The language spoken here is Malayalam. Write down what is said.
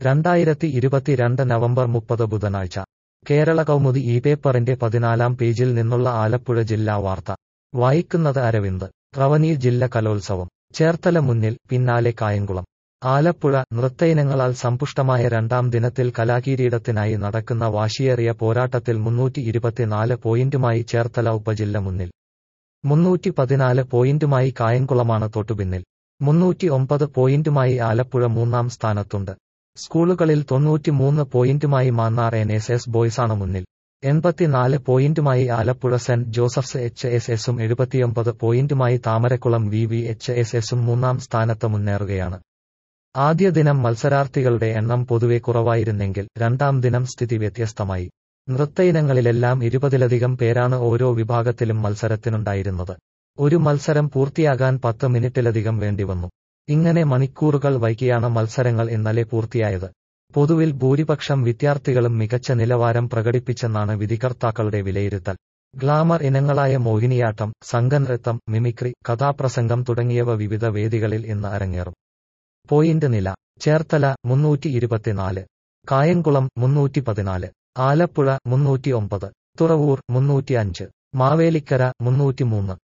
രണ്ടായിരത്തി ഇരുപത്തിരണ്ട് നവംബർ മുപ്പത് ബുധനാഴ്ച കേരള കൗമുദി ഈ പേപ്പറിന്റെ പതിനാലാം പേജിൽ നിന്നുള്ള ആലപ്പുഴ ജില്ലാ വാർത്ത വായിക്കുന്നത് അരവിന്ദ് റവന്യൂ ജില്ല കലോത്സവം ചേർത്തല മുന്നിൽ പിന്നാലെ കായംകുളം ആലപ്പുഴ നൃത്തയിനങ്ങളാൽ സമ്പുഷ്ടമായ രണ്ടാം ദിനത്തിൽ കലാകിരീടത്തിനായി നടക്കുന്ന വാശിയേറിയ പോരാട്ടത്തിൽ മുന്നൂറ്റി ഇരുപത്തിനാല് പോയിന്റുമായി ചേർത്തല ഉപജില്ല മുന്നിൽ മുന്നൂറ്റി പതിനാല് പോയിന്റുമായി കായംകുളമാണ് തൊട്ടുപിന്നിൽ മുന്നൂറ്റി ഒമ്പത് പോയിന്റുമായി ആലപ്പുഴ മൂന്നാം സ്ഥാനത്തുണ്ട് സ്കൂളുകളിൽ തൊണ്ണൂറ്റിമൂന്ന് പോയിന്റുമായി മാന്നാർ എൻ എസ് എസ് ബോയ്സാണ് മുന്നിൽ എൺപത്തിനാല് പോയിന്റുമായി Alappuzha saint Joseph's H S എസും എഴുപത്തിയൊമ്പത് പോയിന്റുമായി Thamarakkulam V V H S എസും മൂന്നാം സ്ഥാനത്ത് മുന്നേറുകയാണ് ആദ്യ ദിനം മത്സരാർത്ഥികളുടെ എണ്ണം പൊതുവെ കുറവായിരുന്നെങ്കിൽ രണ്ടാം ദിനം സ്ഥിതി വ്യത്യസ്തമായി നൃത്തയിനങ്ങളിലെല്ലാം ഇരുപതിലധികം പേരാണ് ഓരോ വിഭാഗത്തിലും മത്സരത്തിനുണ്ടായിരുന്നത് ഒരു മത്സരം പൂർത്തിയാകാൻ പത്ത് മിനിറ്റിലധികം വേണ്ടിവന്നു ഇങ്ങനെ മണിക്കൂറുകൾ വൈകിയാണ് മത്സരങ്ങൾ ഇന്നലെ പൂർത്തിയായത് പൊതുവിൽ ഭൂരിപക്ഷം വിദ്യാർത്ഥികളും മികച്ച നിലവാരം പ്രകടിപ്പിച്ചെന്നാണ് വിധികർത്താക്കളുടെ വിലയിരുത്തൽ ഗ്ലാമർ ഇനങ്ങളായ മോഹിനിയാട്ടം സംഘനൃത്തം മിമിക്രി കഥാപ്രസംഗം തുടങ്ങിയവ വിവിധ വേദികളിൽ ഇന്ന് അരങ്ങേറും പോയിന്റ് നില ചേർത്തല മുന്നൂറ്റി ഇരുപത്തിനാല് കായംകുളം മുന്നൂറ്റി പതിനാല് ആലപ്പുഴ മുന്നൂറ്റി ഒമ്പത് തുറവൂർ മുന്നൂറ്റി അഞ്ച് മാവേലിക്കര മുന്നൂറ്റിമൂന്ന്